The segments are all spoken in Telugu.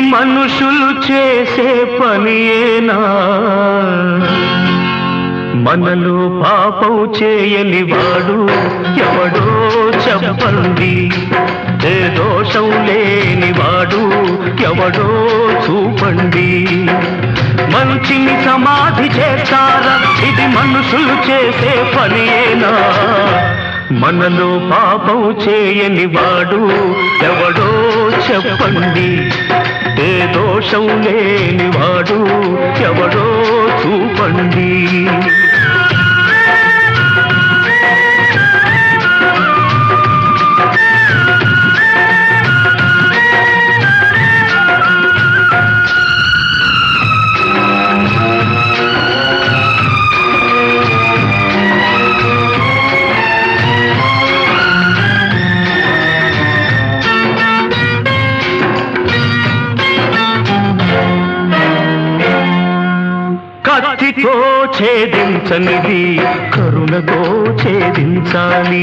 మనుషులు చేసే పనియేనా మనలో పాపం చేయని వాడు ఎవడో చెప్పండి ఏ దోషం లేని వాడు ఎవడో చూపండి మంచిని సమాధి చేస్తారా ఇది మనుషులు చేసే పనియేనా మనలో పాపం చేయని వాడు ఎవడో చెప్పండి ఏ దోషం లేని వాడు ఎవడో చూపండి కత్తితో ఛేదించనిది కరుణతో ఛేదించాలి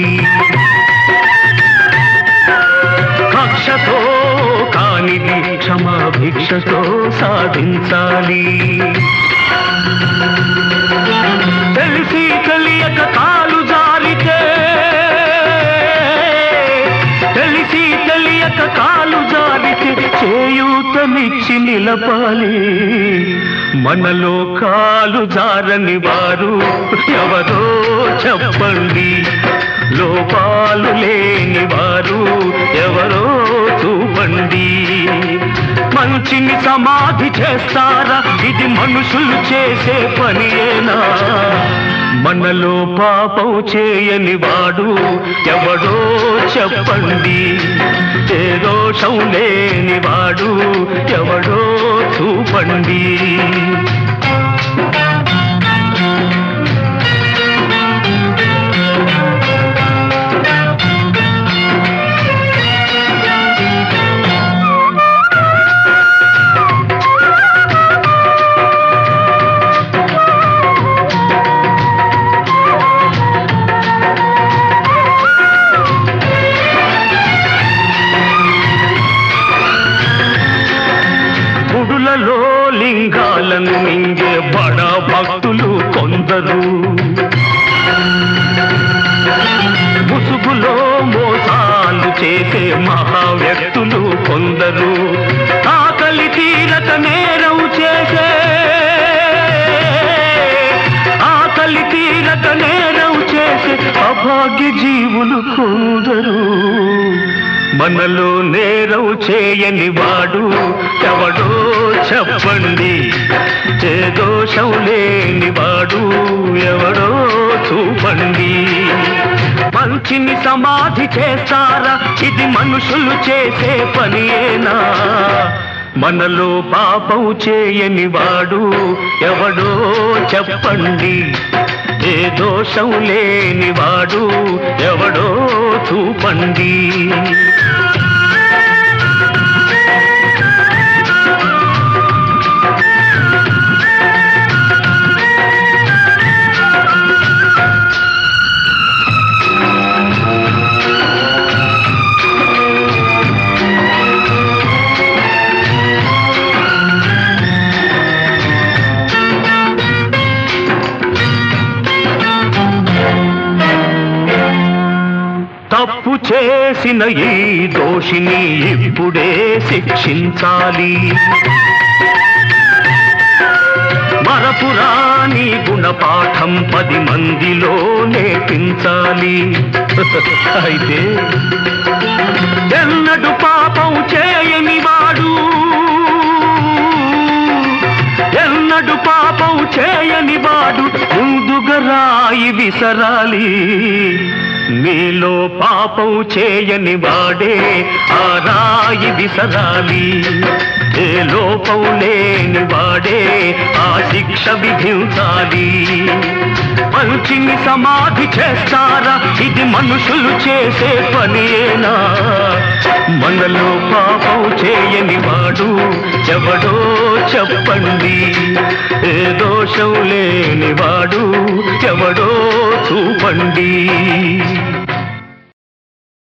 కక్షతో కానిది క్షమాభిక్షతో సాధించాలి తెలిసి తెలియక కాలు జారితే తెలిసి తెలియక కాలు జారితే చేయూతనిచ్చి నిలపాలి మనలో కాలు జారని వారు ఎవరో చెప్పండి లోపాలు లేని వారు ఎవరో చూపండి మంచిని సమాధి చేస్తారా ఇది మనుషులు చేసే పనియేనా మనలో పాపం చేయని వాడు ఎవడో చెప్పండి ఏ దోషం లేని వాడు ఎవడో చూపండి గుడులలో లింగాలను మింగే బడ భక్తులు కొందరు ముసుగులో మోసాలు చేసే మహా వ్యక్తులు కొందరు ఆకలి తీరక నేరం చేసే ఆకలి తీరక నేరం చేసే అభాగ్య జీవులు కొందరు మనలో నేరం చేయని వాడు ఎవడో చెప్పండి ఏ దోషం లేని వాడు ఎవడో చూపండి మంచిని సమాధి చేస్తారా ఇది మనుషులు చేసే పనియేనా మనలో పాపం చేయని వాడు ఎవడో చెప్పండి ఏ దోషం లేని వాడు ఎవడో చూపండి తప్పు చేసిన ఈ దోషిని ఇప్పుడే శిక్షించాలి మరపురాని గుణపాఠం పది మందిలో నేర్పించాలి అయితే ఎన్నడు పాపం చేయని వాడు ఎన్నడు పాపం చేయని వాడు ముందుగా రాయి విసరాలి నీలో పాపం చేయని వాడే ఆ రాయి విసరాలి ఏ లోపం లేని వాడే ఆ శిక్ష విధించాలి మంచిని సమాధి చేస్తారా ఇది మనుషులు చేసే పనియేనా మనలో పాపం చేయని వాడు ఎవడో చెప్పండి ఏ దోషం లేని వాడు ఎవడో చూపండి